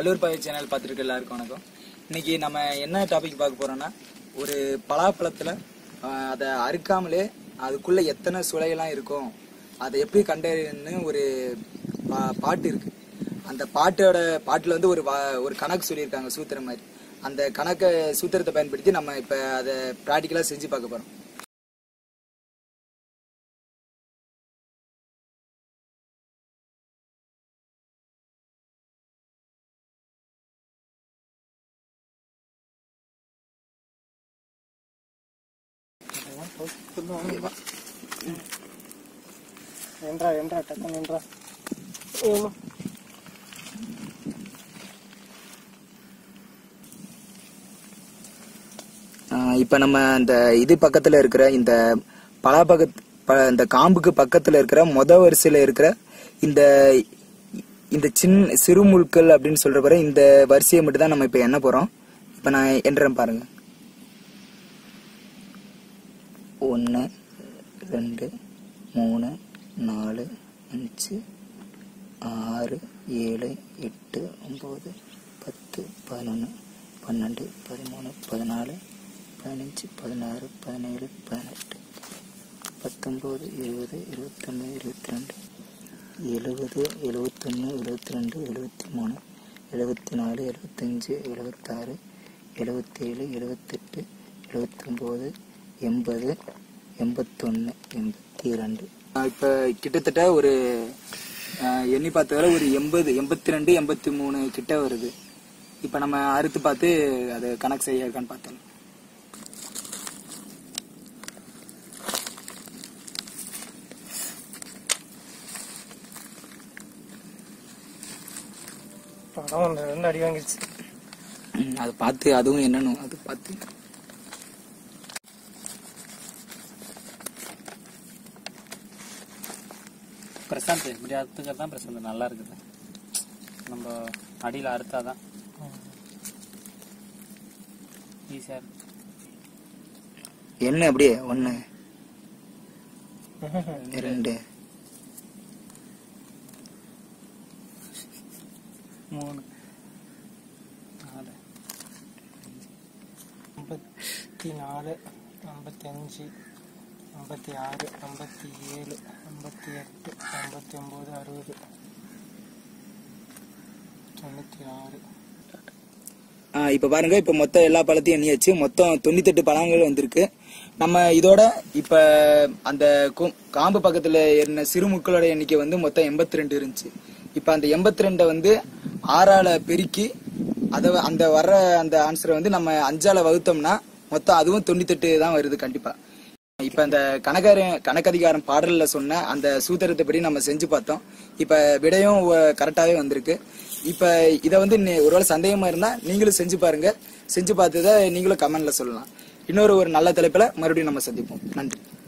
வள்ளூர் பாவை சேனல் பார்த்துருக்க எல்லாருக்கும் வணக்கம் இன்னைக்கு நம்ம என்ன டாபிக் பார்க்க போறோம்னா ஒரு பலாப்பழத்துல ஆஹ், அதை அறுக்காமலே அதுக்குள்ள எத்தனை சுளையெல்லாம் இருக்கும் அதை எப்படி கண்டறியன்னு ஒரு பா- பாட்டு இருக்கு அந்த பாட்டோட பாட்டுல வந்து ஒரு வா- ஒரு கணக்கு சொல்லியிருக்காங்க சூத்திரம் மாதிரி அந்த கணக்கை சூத்திரத்தை பயன்படுத்தி நம்ம இப்ப அதை ப்ராக்டிக்கலா செஞ்சு பார்க்க போறோம் என்றா என்றா டக்குன்னு என்றா ஆஹ் இப்ப நம்ம அந்த இது பக்கத்துல இருக்கிற இந்த பலா பக்கத் ப- இந்த காம்புக்கு பக்கத்துல இருக்கிற மொத வரிசையில இருக்கிற இந்த இந்த சின்ன சிறு முட்கள் அப்படின்னு சொல்ற பாரு இந்த வரிசையை மட்டும் தான் நம்ம இப்ப எண்ண போறோம் இப்ப நான் எண்றேன் பாருங்க ஒன்று ரெண்டு மூணு நாலு அஞ்சு ஆறு ஏழு எட்டு ஒம்பது பத்து பதினொன்று பன்னெண்டு பதிமூணு பதினாலு பதினஞ்சு பதினாறு பதினேழு பதினெட்டு பத்தொம்போது இருபது இருபத்தொன்று இருபத்தி ரெண்டு எழுபது எழுபத்தொன்று எழுபத்தி ரெண்டு எழுபத்தி மூணு எழுபத்தி நாலு எழுபத்தஞ்சு எழுபத்தாறு எழுபத்தேழு எழுபத்தெட்டு எழுபத்தொம்போது எண்பது எண்பத்தொன்று எண்பத்தி ரெண்டு இப்போ கிட்டத்தட்ட ஒரு அஹ், எண்ணி பார்த்தவரை ஒரு எண்பது எண்பத்தி ரெண்டு எண்பத்தி மூணு கிட்ட வருது இப்போ நம்ம அறுத்து பார்த்து அது கணக்கு செய்ய இருக்கான்னு பார்த்தோம் படம் ஒன்று ரெண்டு அடி வாங்கிடுச்சு ம், அதை பார்த்து அதுவும் என்னன்னு அது பார்த்து பிரசாந்த் இப்படி அறுத்துக்கிறது தான் பிரசாந்த் நல்லா இருக்குது நம்ம அடியில் அறுத்தாதான் ஈஸியாக இருக்கு என்ன அப்படியே ஒன்று ரெண்டு மூணு நாலு ஐம்பத்தி நாலு ஐம்பத்தி அஞ்சு ஐம்பத்தி ஆறு ஐம்பத்தி ஏழு ஐம்பத்தி எட்டு ஐம்பத்தி ஒம்பது அறுபது தொண்ணூற்றி ஆறு ஆ, இப்ப பாருங்க இப்ப மொத்தம் எல்லா பழத்தையும் எண்ணியாச்சு மொத்தம் தொண்ணூத்தெட்டு பழங்கள் வந்திருக்கு நம்ம இதோட இப்ப அந்த கு- காம்பு பக்கத்துல ஏறின சிறு முட்களோட எண்ணிக்கை வந்து மொத்தம் எண்பத்தி ரெண்டு இருந்துச்சு இப்ப அந்த எண்பத்தி ரெண்டை வந்து ஆறால பெருக்கி அத அந்த வர்ற அந்த ஆன்சரை வந்து நம்ம அஞ்சால வகுத்தோம்னா மொத்தம் அதுவும் தொண்ணூத்தெட்டு தான் வருது கண்டிப்பா இப்ப அந்த கணக்காரன் கணக்கதிகாரம் பாடல்ல சொன்ன அந்த சூத்திரத்தை படி நம்ம செஞ்சு பார்த்தோம் இப்ப விடையும் ஒ- கரெக்டாவே வந்திருக்கு இப்ப இத வந்து நீ- ஒருவேளை சந்தேகமா இருந்தா நீங்களும் செஞ்சு பாருங்க செஞ்சு பார்த்ததை நீங்களும் கமெண்ட்ல சொல்லலாம் இன்னொரு ஒரு நல்ல தலைப்புல மறுபடியும் நம்ம சந்திப்போம் நன்றி